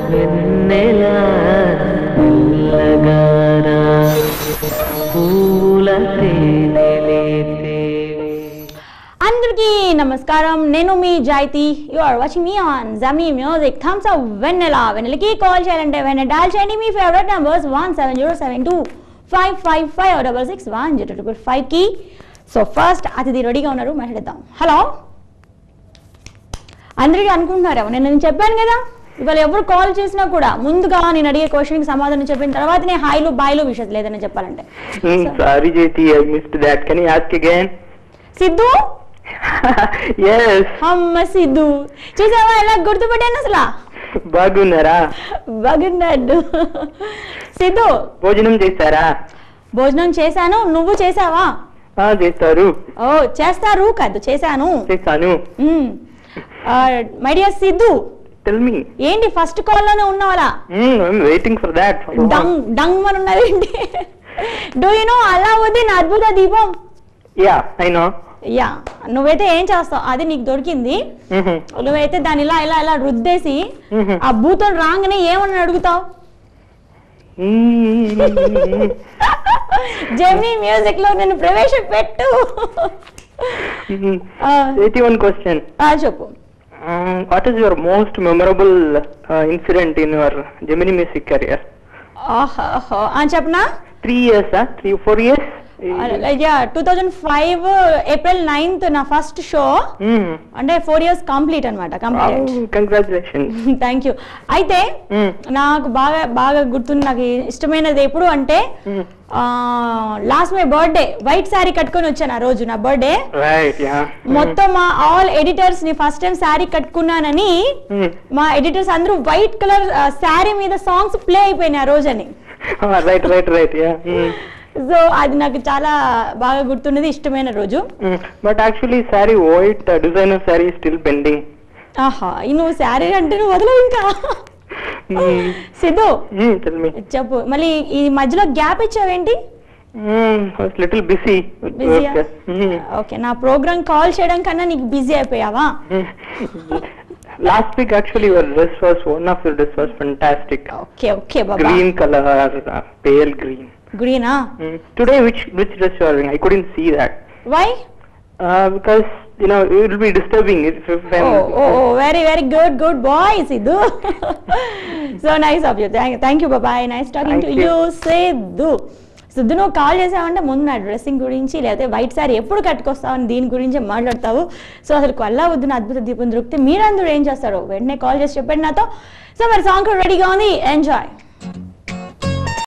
వెన్నెలా మెల్లగారా పూల తేనెలేతే అందరికీ నమస్కారం నేను మీ జాయితి యు ఆర్ వాచింగ్ మీ ఆన్ జమీ మ్యూజిక్ థమ్స్ అప్ వెన్నెలా వెన్నెలకి కాల్ చేయాలంటే వెన్నె డయల్ చేయండి మీ favourite numbers one seven zero seven two five five five double six one zero two five కి సో ఫస్ట్ అతిథి రెడీగా ఉన్నారు మాట్లాడదాం హలో అందరికీ అనుకుంటున్నారేమో నేను నేను చెప్పాను కదా ఇవాళ ఎవరు కాల్ చేసినా కూడా ముందుగా నేను అడిగే క్వశ్చన్కి సమాధానం చెప్పిన తర్వాతనే హాయిలు బాయిలు విషయం లేదని చెప్పాలంటే Hmm, sorry, JT, I missed that. Can you ask again? Siddhu yes. అమ్మ సిద్ధు చూసావా ఎలా గుర్తుపట్టాను అసలు బాగున్నారా బాగున్నాడు సిద్ధు భోజనం చేశారా భోజనం చేశాను నువ్వు చేసావా ఆ, చేస్తారు ఓ చేస్తారు కాదు చేశాను చేశాను my dear Siddhu tell me ఏంటి ఫస్ట్ కాల్ లోనే ఉన్నావాలా ఐఎమ్ వెయిటింగ్ ఫర్ దాట్ డంగ్ డంగ్ అని ఉన్నది ఏంటి డూ యు నో అలావుద్దీన్ అద్భుత దీపం యా ఐ నో యా నువ్వైతే ఏం చేస్తావు అది నీకు దొరికింది నువ్వైతే దాని ఇలా ఇలా ఇలా రుద్దేసి ఆ భూతం రాగానే ఏమని అడుగుతావు జెమినీ మ్యూజిక్ లో నేను ప్రవేశపెట్టు ఆ, ఎయిటీ వన్ క్వశ్చన్ ఆ, చెప్పు what is your most memorable incident in your Gemini music career ఆహాహా. ఆ, చెప్పనా three years three four years two thousand five April ninth నా ఫస్ట్ షో అంటే ఫోర్ ఇయర్స్ కంప్లీట్ అనమాట కంప్లీట్ కంగ్రాచులేషన్ థ్యాంక్ యూ అయితే నాకు బాగా బాగా గుర్తుంది నాకు ఇష్టమైనది ఎప్పుడు అంటే last my birthday white sari కట్టుకొని వచ్చాను ఆ రోజు నా బర్త్డే రైట్ యా మొత్తం మా ఆల్ ఎడిటర్స్ ని ఫస్ట్ టైం శారీ కట్టుకున్నానని మా ఎడిటర్స్ అందరూ వైట్ కలర్ శారీ మీద సాంగ్స్ ప్లే అయిపోయినాయి ఆ రోజని right right right ya so అది నాకు చాలా బాగా గుర్తున్నది ఇష్టమైన రోజు but actually sari white designer sari still pending ఆహా ఈ నువ్వు శారీ అంటే నువ్వు వదలవు ఇంకా సిద్ధు టెల్ మీ చెప్పు మళ్ళీ ఈ మధ్యలో గ్యాప్ ఇచ్చావేంటి లిటిల్ బిజీ బిజీయా ఓకే నా ప్రోగ్రామ్ కాల్ చేయడం కన్నా నీకు బిజీ అయిపోయావా last week actually your dress was one of your dress was fantastic okay okay బాబా గ్రీన్ కలర్ పేల్ గ్రీన్ గ్రీనా today which which dress you are I couldn't see that why because you know it will be disturbing if if oh very very good good boy Siddhu so nice of you thank you బాబాయ్ nice talking to Thank you. You Siddhu Siddhu నువ్వు call చేసావంటే ముందు నా dressing గురించి లేకపోతే white sorry ఎప్పుడు కట్టుకొస్తావని దీని గురించి మాట్లాడతావు సో అసలు కొల్లా వద్దున అద్భుత దీపం దొరికితే మీరందరూ ఏం చేస్తారు వెంటనే కాల్ చేసి చెప్పండి నాతో సో మరి సాంగ్ రెడీగా ఉంది ఎంజాయ్